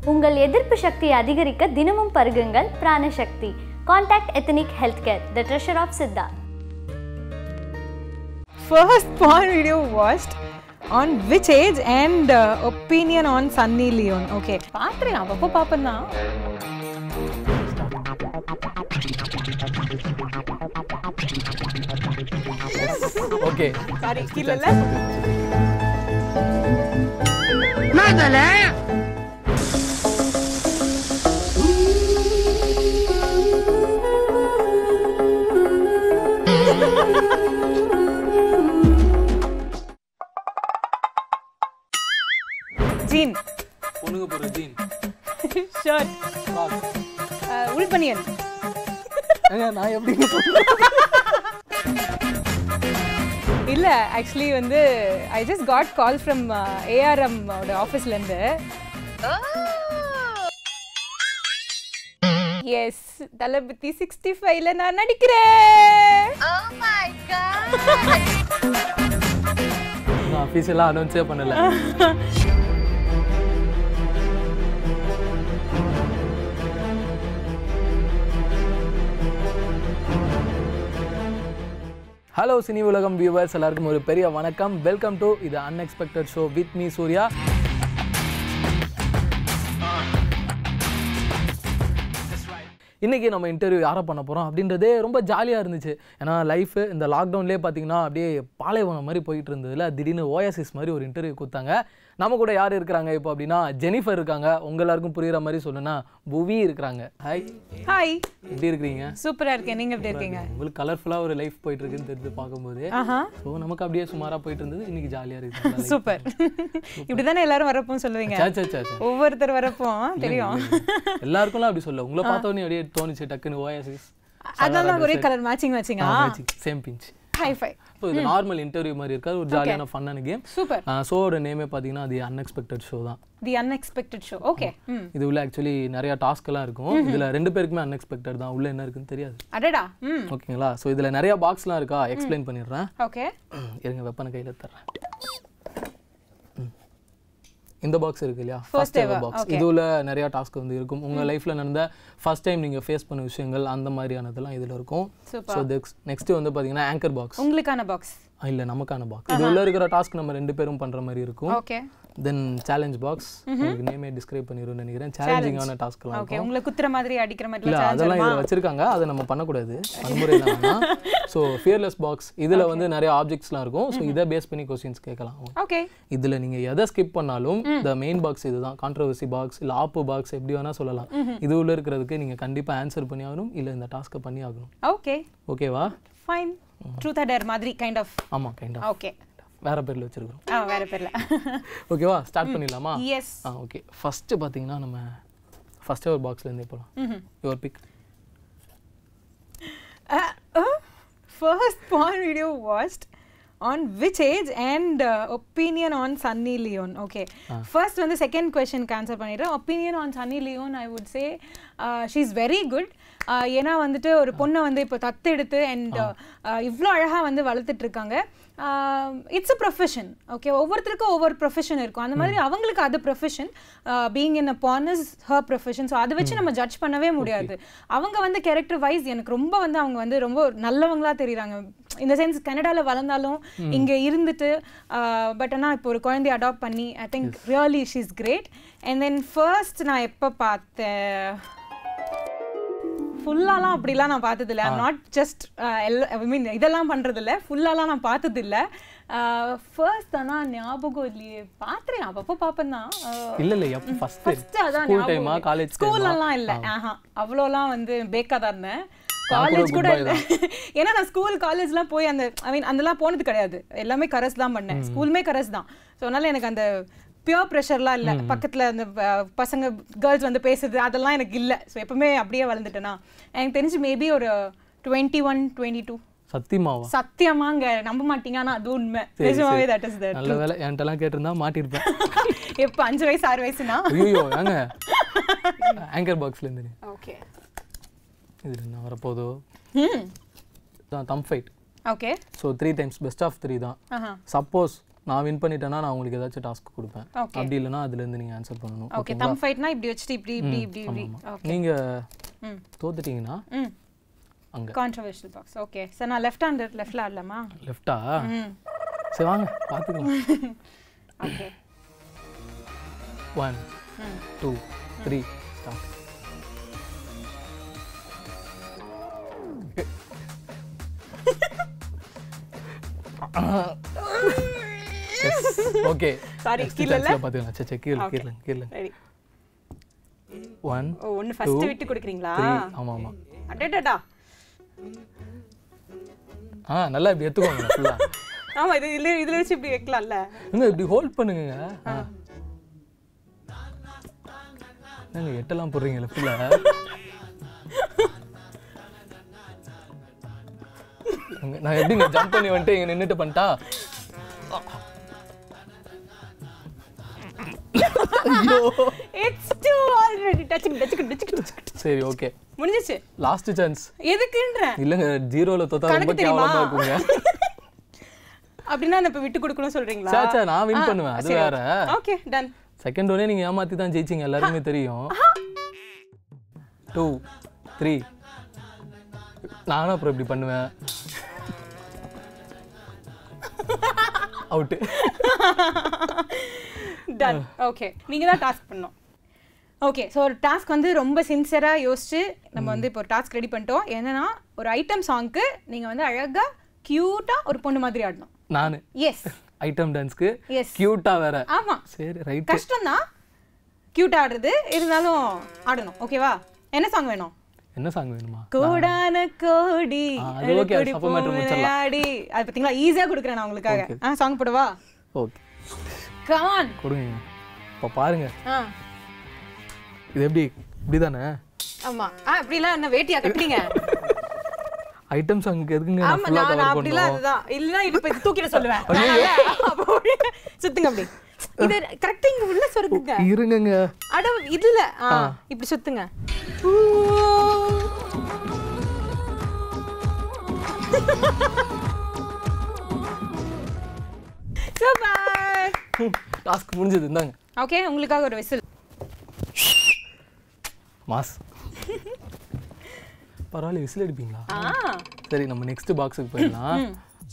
உங்கள் எதிர்ப்பு சக்தியை அதிகரிக்க தினமும் பருகுங்கள் Pranasakthi contact ethnic health care the treasure of Siddha first porn video watched on which age and uh, opinion on Sunny Leon. Okay. பார்த்துறேன் அப்பப்போ பார்ப்பேன் தான் ஓகே சாரி இல்லைல்ல ஜீன் பொண்ணுங்க போற ஜீன் ஷர்ட் உள்பனியன் ஏங்க நான் எப்படி இல்ல ஆக்சுவலி வந்து I just got call from ARM ஓட ஆஃபீஸ்ல இருந்து எஸ் தளபதி சிக்ஸ்டி ஃபைவ்ல நான் நடிக்கிறேன் நான் அஃபீஷியலாக அனௌன்ஸே பண்ணல ஹலோ சினி உலகம் வியூவர்ஸ் எல்லாருக்கும் ஒரு பெரிய வணக்கம் வெல்கம் டு இது unexpected show with me Suriya இன்றைக்கி நம்ம இன்டர்வியூ யாரை பண்ண போகிறோம் அப்படின்றதே ரொம்ப ஜாலியாக இருந்துச்சு ஏன்னா லைஃபு இந்த லாக்டவுன்லேயே பார்த்தீங்கன்னா அப்படியே பாலைவனம் மாதிரி போயிட்டு இருந்ததுல திடீர்னு ஓஎஸ்எஸ் மாதிரி ஒரு இன்டர்வியூ கொடுத்தாங்க நம்ம கூட யார் இருக்கிறாங்க இப்போ அப்படின்னா ஜெனிஃபர் இருக்காங்க உங்க எல்லாருக்கும் புரியுற மாதிரி சொல்லணும்னா புவி இருக்கிறாங்க ஹாய் ஹாய் எப்படி இருக்கிறீங்க சூப்பரா இருக்கேன் நீங்க எப்படி இருக்கீங்க உங்களுக்கு கலர்ஃபுல்லாக ஒரு லைஃப் போயிட்டு இருக்குன்னு தெரிஞ்சு பார்க்கும்போது ஆஹா ஸோ நமக்கு அப்படியே சுமாராக போயிட்டு இருந்தது இன்னைக்கு ஜாலியாக இருக்கு சூப்பர் இப்படிதானே எல்லாரும் வரப்போம் சொல்லுவீங்க சே, சே, சே, சே. ஒவ்வொருத்தர் வரப்போ தெரியும் எல்லாருக்கும்லாம் அப்படி சொல்ல உங்களை பார்த்தோன்னே அப்படியே தோணுச்சு டக்குன்னு ஓஎஸ்எஸ் அதனால ஒரே கலர் மேட்சிங் மேட்சிங்கா same pinch high five so இது நார்மல் இன்டர்வியூ மாதிரி இருக்காது ஒரு ஜாலியான ஃபன்னான கேம் சூப்பர் ஷோவோட நேமே பார்த்தீங்கன்னா அது அன்எக்ஸ்பெக்டட் ஷோ தான் தி அன்எக்ஸ்பெக்டட் ஷோ ஓகே ம் இது உள்ள ஆக்சுவலி நிறைய டாஸ்க் எல்லாம் இருக்கும் இதுல ரெண்டு பேருக்குமே அன்எக்ஸ்பெக்டட் தான் உள்ள என்ன இருக்குன்னு தெரியாது அடடா ம் ஓகேங்களா ஸோ இதுல நிறைய பாக்ஸ்லாம் இருக்கா எக்ஸ்பிளைன் பண்ணிடுறேன் ஓகே இருங்க வெப்பனை கையில தர்றேன் ம். இந்த பாக்ஸ் இருக்கு இல்லையா First first ever, ever box இது உள்ள நிறைய டாஸ்க் வந்து இருக்கும் உங்க லைஃப்ல நடந்த ஃபர்ஸ்ட் டைம் நீங்க ஃபேஸ் பண்ண விஷயங்கள் அந்த மாதிரியானதெல்லாம் இதுல இருக்கும் Super. ஸோ நெக்ஸ்ட் வந்து பாத்தீங்கன்னா ஆங்கர் பாக்ஸ் உங்களுக்கான பாக்ஸ் இல்ல நமக்கான பாக்ஸ் இது உள்ள இருக்கிற டாஸ்க் நம்ம ரெண்டு பேரும் பண்ற மாதிரி இருக்கும் ஓகே தென் சேலஞ்ச் பாக்ஸ் உங்களுக்கு நேமே டிஸ்கிரைப் பண்ணிருன்னு நினைக்கிறேன் சேலஞ்சிங்கான டாஸ்க்லாம் ஓகே உங்களை குத்துற மாதிரி அடிக்கிற மாதிரி இல்ல அதெல்லாம் இதுல வச்சிருக்காங்க அதை நம்ம பண்ணக்கூடாது வன்முறை தான் ஸோ ஃபியர்லெஸ் பாக்ஸ் இதுல வந்து நிறைய ஆப்ஜெக்ட்ஸ்லாம் இருக்கும் ஸோ இதை பேஸ் பண்ணி கொஸ்டின்ஸ் கேட்கலாம் ஓகே இதுல நீங்க எதை ஸ்கிப் பண்ணாலும் த மெயின் பாக்ஸ் இதுதான் கான்ட்ரவர்சி பாக்ஸ் இல்ல ஆப்பு பாக்ஸ் எப்படி வேணா சொல்லலாம் இது உள்ள இருக்கிறதுக்கு நீங்க கண்டிப்பா ஆன்சர் பண்ணி ஆகணும் இல்ல இந்த டாஸ்க்கை பண்ணி ஆகணும் ஓகே ஓகேவா ஃபைன் ட்ரூத் ஆர் டேர் மாதிரி கைண்ட் ஆஃப் ஆமா கைண்டா ஓகே வேற பேர்ல வச்சிருக்கிறோம் ஆ வேற பேர்ல ஓகேவா ஸ்டார்ட் பண்ணிடலாமா எஸ் ஆ ஓகே ஃபர்ஸ்ட் பாத்தீங்கன்னா நம்ம ஃபர்ஸ்ட் ஒரு பாக்ஸ்ல இருந்தே போலாம் your pick first porn video watched on which age and uh, opinion on Sunny Leon. Okay. First வந்து second question answer பண்ணிடுறேன் opinion on Sunny Leon I would say uh, she's very good. Uh, ஏன்னா வந்துட்டு ஒரு பொண்ணை வந்து இப்போ தத்தெடுத்து and இவ்வளோ அழகாக வந்து வளர்த்துட்டு இருக்காங்க இட்ஸ் அ ப்ரொஃபஷன் ஓகே ஒவ்வொருத்தருக்கும் ஒவ்வொரு ப்ரொஃபஷன் இருக்கும் அந்த மாதிரி அவங்களுக்கு அது profession being in a porn is her profession so அதை வச்சு நம்ம ஜட்ஜ் பண்ணவே முடியாது அவங்க வந்து கேரக்டர் வைஸ் எனக்கு ரொம்ப வந்து அவங்க வந்து ரொம்ப நல்லவங்களா தெரியுறாங்க இந்த சென்ஸ் கனடால வளர்ந்தாலும் இங்க இருந்துட்டு பட் ஆனால் இப்போ ஒரு குழந்தைய அடாப்ட் பண்ணி I think really she's great and then first நான் எப்போ பார்த்தேன் ஃபுல்லாலாம் அப்படிலாம் நான் பார்த்தது இல்லை நாட் ஜஸ்ட் ஐ மீன் இதெல்லாம் பண்றது இல்ல ஃபுல்லாலாம் நான் பார்த்தது இல்ல ஃபர்ஸ்ட் ஆனா ஞாபகம் இல்லையே பார்த்துறேன் அப்பப்போ பார்ப்பேன் தான் இல்ல இல்ல எப்போ ஃபர்ஸ்ட் ஃபர்ஸ்ட் அதான் ஸ்கூல் டைமா காலேஜ் ஸ்கூல்லலாம் இல்ல ஆஹா அவ்வளோலாம் வந்து பேக்கா தான் இருந்தேன் நான் கூட காலேஜ் கூட goodbye இல்ல ஏன்னா நான் ஸ்கூல் காலேஜ்லாம் போய் அந்த ஐ மீன் அதெல்லாம் போனது கிடையாது எல்லாமே கரஸ் தான் பண்ணேன் ஸ்கூலுமே கரஸ் தான் ஸோ அதனால எனக்கு அந்த பியோர் ப்ரெஷர்லாம் இல்ல பக்கத்துல அந்த அஹ், பசங்க கேர்ள்ஸ் வந்து பேசுறது அதெல்லாம் எனக்கு இல்ல ஸோ எப்பவுமே அப்படியே வளர்ந்துட்டேனா எனக்கு தெரிஞ்சு மேபி ஒரு டுவெண்ட்டி ஒன் டுவெண்ட்டி டூ சத்தியமாவா சத்தியமாங்க நம்ப மாட்டீங்க ஆனா அது உண்மை சரி, நிஜமாவே சரி. தட் இஸ் தட் நல்ல வேலை என்கிட்டலாம் கேட்டிருந்தா மாட்டிருப்பேன் எப்போ அஞ்சு வயசு ஆறு வயசுனா ஐயோ ஏங்க ஆங்கர் பாக்ஸ்ல இருந்து ஓகே இது என்ன வரப்போதோ ம் தான் தம் fight okay so three times best of three தான் ஆஹா சப்போஸ் நான் வின் பண்ணிட்டேன்னா நான் உங்களுக்கு ஏதாச்சும் டாஸ்க் கொடுப்பேன் Okay. அப்படி இல்லைன்னா அதுலேருந்து நீங்கள் ஆன்சர் பண்ணணும் ஓகே தம் ஃபைட்னா இப்படி வச்சுட்டு இப்படி இப்படி இப்படி இப்படி ஓகே நீங்கள் ம் தோத்துட்டீங்கன்னா ம் அங்க. கான்ட்ரவர்ஷியல் பாக்ஸ் ஓகே சார் நான் லெஃப்ட் ஹேண்டர் லெஃப்ட்ல ஆடலாமா லெஃப்டா ம் சரி வாங்க பார்த்துக்கலாம் okay one two three start okay Sorry, கீழ இல்ல? பார்த்துக்கலாம் சே சே கீழே Okay. கீழே கீழே ரெடி ஒன் ஓ ஒன்னு ஃபர்ஸ்ட் விட்டு கொடுக்குறீங்களா த்ரீ ஆமாம் ஆமாம் அடடடா ஆ நல்லா இப்படி எடுத்துக்கோங்க ஃபுல்லாக ஆமா இது இதுல இதுல வச்சு இப்படி வைக்கலாம்ல ஏங்க இப்படி ஹோல்ட் பண்ணுங்க ஆ. என்னங்க எட்டெல்லாம் போடுறீங்க லெஃப்டில் நான் எப்படிங்க ஜம்ப் பண்ணி வந்துட்டு இங்க நின்னுட்டு பண்ணிட்டா ஐயோ it's too already touching touching touching சரி ஓகே முடிஞ்சிச்சு லாஸ்ட் சான்ஸ் எதுக்குன்ற இல்லைங்க ஜீரோல தோத்தா ரொம்ப கணக்கு தெரியுமா? கேவலமா இருக்குங்க அப்படின்னா நான் இப்ப விட்டு கொடுக்கணும் சொல்றீங்களா சே, சே, நான் win பண்ணுவேன். அது வேற. ஓகே டன் செகண்ட் ஒன்னே நீங்க ஏமாத்தி தான் ஜெயிச்சீங்க எல்லாருக்குமே தெரியும் டூ த்ரீ நானும் அப்புறம் இப்படி பண்ணுவேன் அவுட்டு டன் ஓகே நீங்க தான் டாஸ்க் பண்ணணும் ஓகே ஸோ ஒரு டாஸ்க் வந்து ரொம்ப சின்சியராக யோசிச்சு நம்ம வந்து இப்போ ஒரு டாஸ்க் ரெடி பண்ணிட்டோம் என்னன்னா ஒரு ஐட்டம் சாங்க்கு நீங்க வந்து அழகா கியூட்டா ஒரு பொண்ணு மாதிரி ஆடணும் நான் எஸ் ஐட்டம் டான்ஸ்க்கு எஸ் கியூட்டா வேற ஆமா சரி ரைட் கஷ்டம் தான் கியூட் ஆடுறது இருந்தாலும் ஆடணும் ஓகேவா என்ன சாங் வேணும் என்ன சாங் வேணுமா கோடான கோடி ஆ, அது okay, அது அழுக்கொடி supplementary முடிச்சிடலாம். பூவிளையாடி அது பார்த்தீங்களா ஈஸியாக கொடுக்குறேன் நான் உங்களுக்காக Okay. ஆ சாங் போடவா ஓகே கமான் கொடுங்க இப்போ பாருங்க ஆ இது எப்படி இப்படிதானே ஆமா ஆ அப்படிலாம் என்ன வேட்டியா கட்டுறீங்க ஐட்டம் சாங்க்கு எதுக்குங்க நான் ஆமா ஃபுல்லாக நான் நான் கவர் அப்படிலாம் பண்ணுவோம் அதுதான் இல்லைன்னா இது இப்ப தூக்கிட சொல்லுவேன் அப்போ சுத்துங்க அப்படி இது கரெக்டா இங்க உள்ள சொருக்குங்க இருங்கங்க அட இதுல ஆ இப்படி சுத்துங்க சூப்பர் டாஸ்க் முடிஞ்சது இந்தாங்க ஓகே உங்களுக்காக ஒரு விசில் மாஸ் பரவாயில்ல விசில் அடிப்பீங்களா ஆ சரி நம்ம நெக்ஸ்ட் பாக்ஸுக்கு போயிடலாம்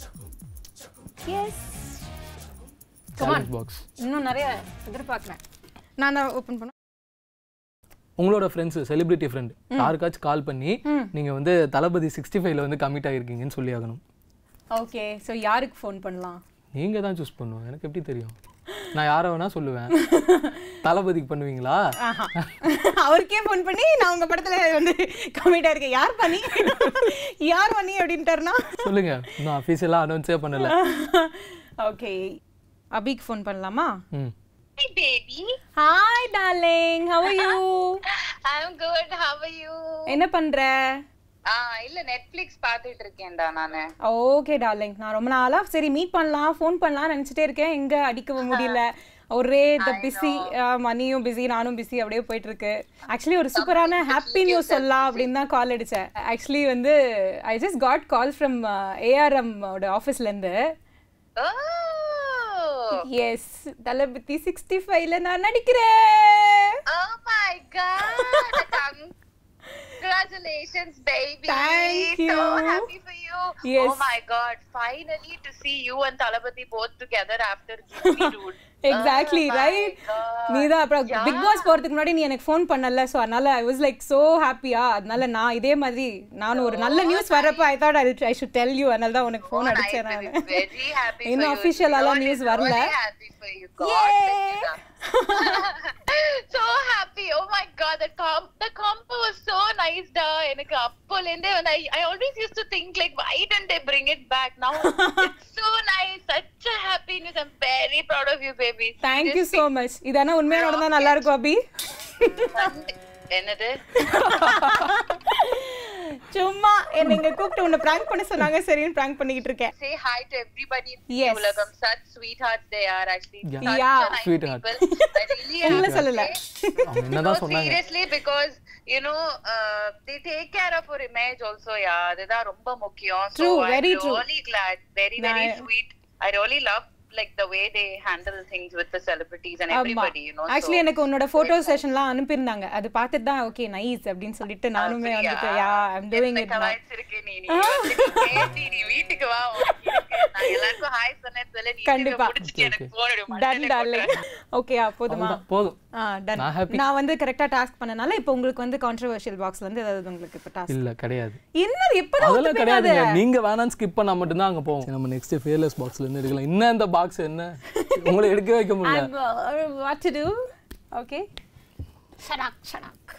எஸ் சேலஞ்ச் பாக்ஸ் இன்னும் நிறைய எதிர்பார்க்குறேன் நான் தான் ஓப்பன் பண்ண உங்களோட ஃப்ரெண்ட்ஸ் செலிபிரிட்டி ஃப்ரெண்ட் யாருக்காச்சும் கால் பண்ணி நீங்க வந்து தளபதி சிக்ஸ்டி ஃபைவ்ல வந்து கமிட் ஆகிருக்கீங்கன்னு சொல்லி ஆகணும் ஓகே ஸோ யாருக்கு ஃபோன் பண்ணலாம் நீங்க தான் சூஸ் பண்ணுவோம் எனக்கு எப்படி தெரியும் நான் யாரை வேணா சொல்லுவேன் தளபதிக்கு பண்ணுவீங்களா ஆஹா அவருக்கே ஃபோன் பண்ணி நான் உங்க படத்துல வந்து கமிட்டா இருக்கேன் யார் பண்ணி யார் பண்ணி அப்படின்ட்டாருனா சொல்லுங்க இன்னும் அஃபீஷியலாக அனௌன்ஸே பண்ணல ஓகே அபிக்கு ஃபோன் பண்ணலாமா ம் Hi, baby. Hi darling how are you I'm good. How are you? என்ன பண்ற ஆ இல்ல நெட்ஃபிளிக்ஸ் பாத்துட்டு இருக்கேன்டா நானு ஓகே டார்லிங் நான் ரொம்ப நாளா சரி மீட் பண்ணலாம் ஃபோன் பண்ணலாம் நினைச்சிட்டே இருக்கேன் எங்க அடிக்க முடியல ஒரே இந்த பிஸி மணியும் பிஸி நானும் பிஸி அப்படியே போயிட்டு இருக்கு ஆக்சுவலி ஒரு சூப்பரான ஹாப்பி நியூஸ் சொல்லலாம் அப்படின்னு தான் கால் அடிச்சேன் ஆக்சுவலி வந்து I just got call from ARM ஓட ஆஃபீஸ்ல இருந்து Oh, எஸ் தளபதி சிக்ஸ்டி ஃபைவ்ல நான் நடிக்கிறேன் oh my god. Congratulations, baby. Thank So you. happy for you. Yes. Oh my god. Finally to see you and Talabati both together after Jimmy, dude. Exactly Oh my right God. நீ தான் அப்புறம் big pass போறதுக்கு முன்னாடி நீ எனக்கு phone பண்ணல so அதனால I was like so ஹாப்பியா அதனால நான் இதே மாதிரி நான் ஒரு நல்ல நியூஸ் வரப்ப I thought I should tell you அதனால தான் உனக்கு ஃபோன் Nice, அடிச்சேன் baby. நான் Very happy for இன்னும் you. official-ஆலாம் Really, news வரல. really happy for you. God bless you, da. so happy. Oh my god, the comp the compo was so nice, da. எனக்கு அப்போலேருந்தே வந்து I, I always used to think like why didn't they bring it back? Now it's so nice. Such a happy news. I'm very proud of you, baby. Thank you so much இதானா உண்மையா நடந்தா நல்லா இருக்கும் அபி Seriously. என்னது சும்மா என்ன இங்க கூப்பிட்டு உன்னை prank பண்ண சொன்னாங்க சரின்னு prank பண்ணிக்கிட்டு இருக்கேன் say hi to everybody in Yes. the Ulagam. Such sweethearts they are actually. Yeah. Such Yeah. a nice Sweetheart. people. I really have உங்களை to சொல்லல say. அவங்க என்னதான் no, சொன்னாங்க seriously, because you know, uh, they take care of our image also, yeah. அதுதான் ரொம்ப முக்கியம். So True, I'm very true. really glad. Very, very நான்- sweet. I really love like the way they handle things with the celebrities and ஆமா everybody, you know. Actually so- எனக்கு உன்னோட photo செஷன்லாம் அனுப்பியிருந்தாங்க அது பார்த்துட்டு தான் ஓகே நைஸ் அப்படின்னு சொல்லிட்டு நானுமே வந்துட்டு யா ஐம் டூயிங் என்ன இட் கலாய்ச்சிருக்க நீ? நீ வந்து நீ பேசி, நீ வீட்டுக்கு வா, உனக்கு இருக்கு. நான் எல்லாருக்கும் hi சொன்னேன்னு சொல்லு, நீ கண்டிப்பா. இதை முடிச்சிட்டு எனக்கு phone எடு, டன் மண்டையில டார்லிங் போட்டுறேன். ஓகேயா போதுமா அவ்வளவுதான், போதும் ஆ டன் நான் happy. நான் வந்து கரெக்டா டாஸ்க் பண்ணனால இப்போ உங்களுக்கு வந்து கான்ட்ரோவர்ஷியல் பாக்ஸ்ல இருந்து ஏதாவது உங்களுக்கு இப்போ டாஸ்க் இல்ல கிடையாது என்னது இப்பதான் அதெல்லாம் ஒத்துப்பீங்க அது? கிடையாதுங்க நீங்க வேணாம் ஸ்கிப் பண்ணா மட்டும்தான் அங்க போவோம் சரி, நம்ம நெக்ஸ்ட் ஃபேர்லெஸ் பாக்ஸ்ல இருந்து எடுக்கலாம் என்ன இந்த பாக்ஸ் என்ன உங்களை எடுக்க வைக்க முடியல I'm, uh, what to do okay ஷடாக் ஷடாக்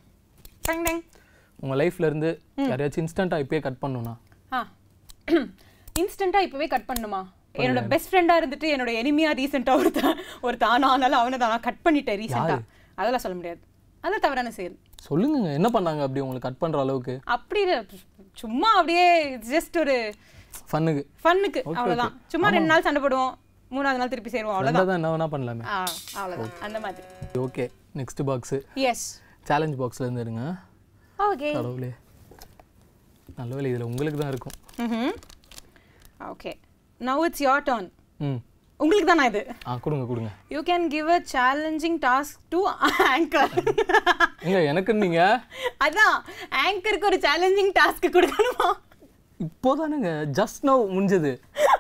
டங் டங் உங்க லைஃப்ல இருந்து யாரையாச்சும் இன்ஸ்டன்ட்டா இப்பயே கட் பண்ணணும்னா ஆ இன்ஸ்டன்ட்டா இப்பவே கட் பண்ணுமா என்னோட பெஸ்ட் ஃப்ரெண்டா இருந்துட்டு என்னோட எனிமியா ரீசெண்டா ஒருத்தன் ஒருத்தன் ஆனா ஆனாலும் அவனை தான் நான் கட் பண்ணிட்டேன் ரீசெண்டா அதெல்லாம் சொல்ல முடியாது அது தவறான செயல் சொல்லுங்க என்ன பண்ணாங்க அப்படி உங்களுக்கு கட் பண்ற அளவுக்கு அப்படி இல்ல, சும்மா அப்படியே ஜஸ்ட் ஒரு ஃபன்னுக்கு ஃபன்னுக்கு அவ்வளவுதான் சும்மா ரெண்டு நாள் சண்டை போடுவோம் மூணாவது நாள் திருப்பி சேருவோம் அவ்வளவுதான் ரெண்டா தான் என்ன வேணா பண்ணலாமே ஆ அவ்வளவுதான் அந்த மாதிரி okay next box yes challenge பாக்ஸ்ல இருந்து எடுங்க ஓகே கடவுளே நல்ல வேலை இதுல உங்களுக்கு தான் இருக்கும் ம் okay now it's your turn hmm உங்களுக்கு தானா இது ஆ கொடுங்க கொடுங்க you can give a challenging task to anchor எங்க எனக்கு நீங்க அதான் ஆங்கருக்கு ஒரு சேலஞ்சிங் டாஸ்க் கொடுக்கணுமா இப்போதானுங்க ஜஸ்ட் நோ முடிஞ்சது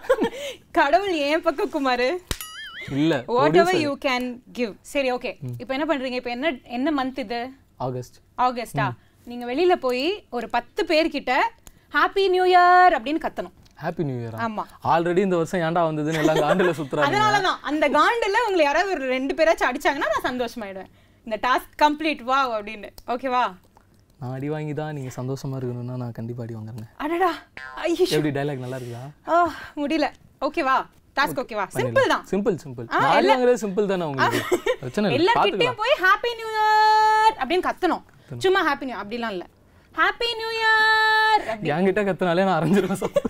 கடவுள் ஏன் பக்கம் குமாரு இல்ல whatever you can give சரி ஓகே இப்போ என்ன பண்றீங்க இப்போ என்ன என்ன மந்த் இது ஆகஸ்ட் ஆகஸ்டா நீங்க வெளியில போய் ஒரு பத்து பேர்கிட்ட ஹாப்பி நியூ இயர் அப்படின்னு கத்தணும் ஹாப்பி நியூ இயர் ஆமா ஆல்ரெடி இந்த வருஷம் ஏன்டா வந்ததுன்னு எல்லாம் ஆண்டுல சுத்துறாங்க அதனாலதான் அந்த காண்டுல உங்களை யாராவது ஒரு ரெண்டு பேராச்சும் அடிச்சாங்கன்னா நான் சந்தோஷமாயிடுவேன் இந்த டாஸ்க் கம்ப்ளீட் வா அப்படின்னு ஓகேவா நான் அடி வாங்கி தான் நீங்க சந்தோஷமா இருக்கணும்னா நான் கண்டிப்பா அடி வாங்குறேங்க அடடா ஐயோ எப்படி டைலாக் நல்லா இருக்குதா ஆ முடியல ஓகேவா டாஸ்க் ஓகேவா சிம்பிள் தான் சிம்பிள் சிம்பிள் நான் அடி வாங்குறது சிம்பிள் தானே உங்களுக்கு பிரச்சனை இல்லை பாத்துக்கலாம் எல்லார்கிட்டயும் போய் ஹாப்பி நியூ இயர் அப்படின்னு கத்தணும் சும்மா ஹாப்பி நியூ அப்படிலாம் இல்ல ஹாப்பி நியூ இயர் என்கிட்ட கத்துனாலே நான் அரைஞ்சிருவேன் சார்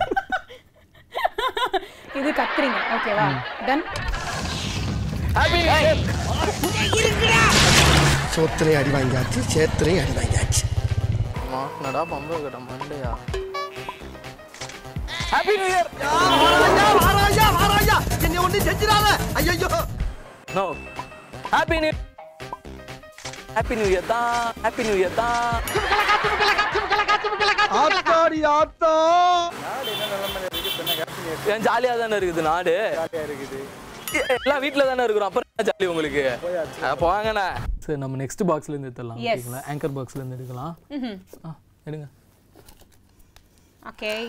இது கத்துறீங்க ஓகேவா டன் ஹாப்பி நியூ இயர் சோத்திரையும் அடி வாங்கியாச்சு சேத்திரையும் அடி வாங்கியாச்சு நடா பம்பு கடை மண்டையா ஹாப்பி நியூ இயர் வாராயா வாராயா என்னை ஒண்ணு செஞ்சிடாத ஐயோ no happy new happy new year தான் ஹாப்பி நியூ இயர் தான் ஆத்தாடி ஆத்தா ஏன் ஜாலியா தானே இருக்குது நாடு எல்லாம் வீட்ல தானே இருக்கிறோம் அப்புறம் என்ன ஜாலி உங்களுக்கு அட போங்கண்ணே சரி நம்ம நெக்ஸ்ட் பாக்ஸ்ல இருந்து எடுத்துடலாம் Yes. ஓகேங்களா ஆங்கர் பாக்ஸ்ல இருந்து எடுக்கலாம் ஆ எடுங்க okay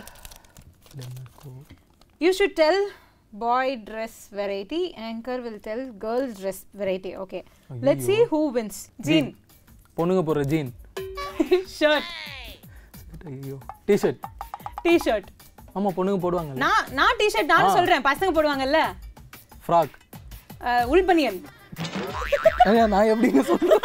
you should tell boy dress variety anchor will tell girls dress variety okay let's see who wins jean பொண்ணுங்க போடுற ஜீன் ஷர்ட் ஐயோ டிஷர்ட் டி-ஷர்ட் ஆமா பொண்ணுங்க போடுவாங்க நான் நான் டி-ஷர்ட் நானும் சொல்றேன் பசங்க போடுவாங்கல்ல ஃப்ராக் அஹ், உள்பனியன் நான் எப்படிங்க சொல்றேன்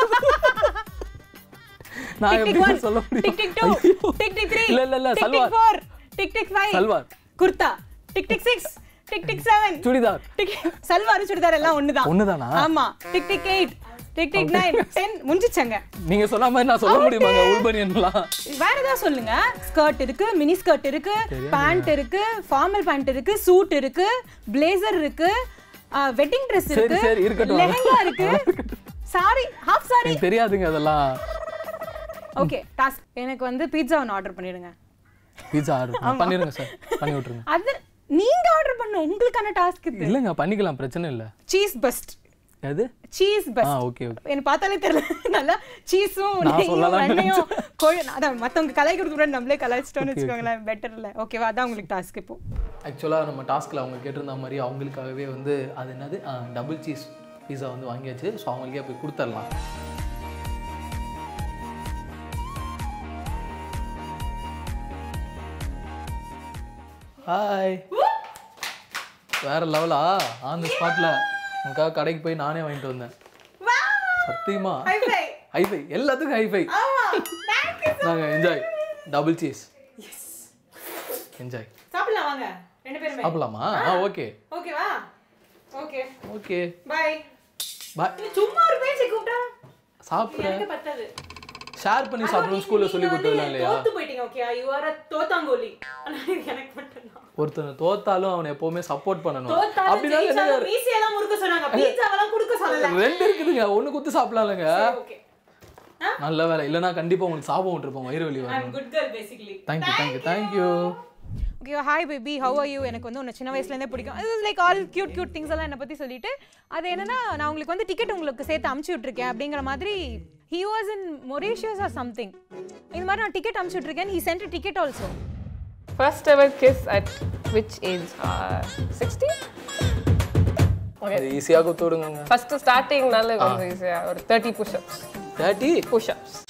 நான் டிக் டிக் எப்படிங்க ஒன் சொல்ல டிக் டிக் முடியும் டூ ஐயோ. டிக் டிக் த்ரீ இல்ல இல்ல இல்ல tick tick salwar four tick tick five salwar kurta tick tick six tick tick seven churidar tick salwar churidar எல்லாம் ஒண்ணுதான் ஒண்ணுதானா ஆமா tick tick eight tick tick nine ten முடிஞ்சிச்சங்க நீங்க சொன்ன மாதிரி நான் சொல்ல முடியுமாங்க உள்பனியன்லாம் வேற ஏதாவது சொல்லுங்க ஸ்கர்ட் இருக்கு மினி ஸ்கர்ட் இருக்கு பேண்ட் இருக்கு ஃபார்மல் பேண்ட் இருக்கு சூட் இருக்கு பிளேசர் இருக்கு வெட்டிங் ட்ரெஸ் சரி, இருக்கு சரி, இருக்கட்டும். லெஹங்கா இருக்கு சாரி ஹாஃப் சாரி எனக்கு தெரியாதுங்க அதெல்லாம் ஓகே டாஸ்க் எனக்கு வந்து பீட்சா ஒன்று ஆர்டர் பண்ணிடுங்க பீட்சா ஆர்டர் பண்ணிருங்க சார் பண்ணி விட்டுருங்க அது நீங்க ஆர்டர் பண்ண உங்களுக்கான டாஸ்க் இது இல்லைங்க பண்ணிக்கலாம் பிரச்சனை இல்லை சீஸ் பஸ்ட் எது சீஸ் ஆ பஸ்ட் ஓகே ஓகே எனக்கு பார்த்தாலே தெரியல நல்லா சீஸும் நான் நெய்யும் சொல்லலாம்னு வெண்ணையும் கோழி அதான் மத்தவங்க கலாய்க்கிறதுக்கு முன்னாடி நம்மளே கலாய்ச்சிட்டோம்னு வச்சுக்கோங்களேன் பெட்டர் இல்ல ஓகேவா அதான் உங்களுக்கு டாஸ்க் இப்போ ஆக்சுவலாக நம்ம டாஸ்கில் அவங்க கேட்டிருந்த மாதிரி அவங்களுக்காகவே வந்து அது என்னது டபுள் சீஸ் பீஸா வந்து வாங்கியாச்சு ஸோ அவங்களுக்கே போய் கொடுத்துடலாம் ஹாய் வேற லெவலா ஆன் த ஸ்பாட்ல உங்களுக்காக கடைக்கு போய் நானே வாங்கிட்டு வந்தேன் சத்தியமா ஹைஃபை எல்லாத்துக்கும் ஹைஃபை நாங்கள் என்ஜாய் டபுள் சீஸ் என்ஜாய் சாப்பிடலாம் வாங்க ரெண்டு பேருமே சாப்பிடலாமா ஆ ஓகே ஓகேவா ஓகே ஓகே பை பாய் சும்மா ஒரு பேச்சு கூப்பிட்டா சாப்பிட்றேன் எனக்கு பத்தாது ஷேர் பண்ணி சாப்பிடணும் ஸ்கூல்ல சொல்லி கொடுத்ததுலாம் இல்லையா தோத்து போயிட்டீங்க ஓகே யூ ஆர் அ தோத்தாங்கோலி ஆனா இது எனக்கு மட்டும் தான் ஒருத்தனை தோத்தாலும் அவனை எப்பவுமே சப்போர்ட் பண்ணணும் தோத்தாலும் அப்படின்னா என்ன ஜெயிச்சாலும் மீசையெல்லாம் முறுக்க சொன்னாங்க பீட்சாவெல்லாம் கொடுக்க சொல்லல ரெண்டு இருக்குதுங்க ஒண்ணு குத்து சாப்பிடலாம்லங்க ஓகே நல்ல வேலை இல்லைன்னா கண்டிப்பா உங்களுக்கு சாபம் விட்டுருப்போம் வயிறு வலி ஐ வரும் am good girl basically thank you thank you thank you okay hi baby how are you எனக்கு வந்து உன்னை சின்ன வயசுலேருந்தே பிடிக்கும் இது like all cute cute things எல்லாம் என்னை பற்றி சொல்லிட்டு அது என்னன்னா நான் உங்களுக்கு வந்து டிக்கெட் உங்களுக்கு சேர்த்து அமுச்சு விட்ருக்கேன் அப்படிங்கிற மாதிரி he was in Mauritius or something இந்த மாதிரி நான் டிக்கெட் அமுச்சு விட்ருக்கேன் he sent ticket also First ever kiss at which age? Uh, 16? அது ஈஸியாக குத்து விடுங்க First starting நல்ல கொஞ்சம் ஈஸியா ஒரு 30 push-ups. Thirty Push-ups.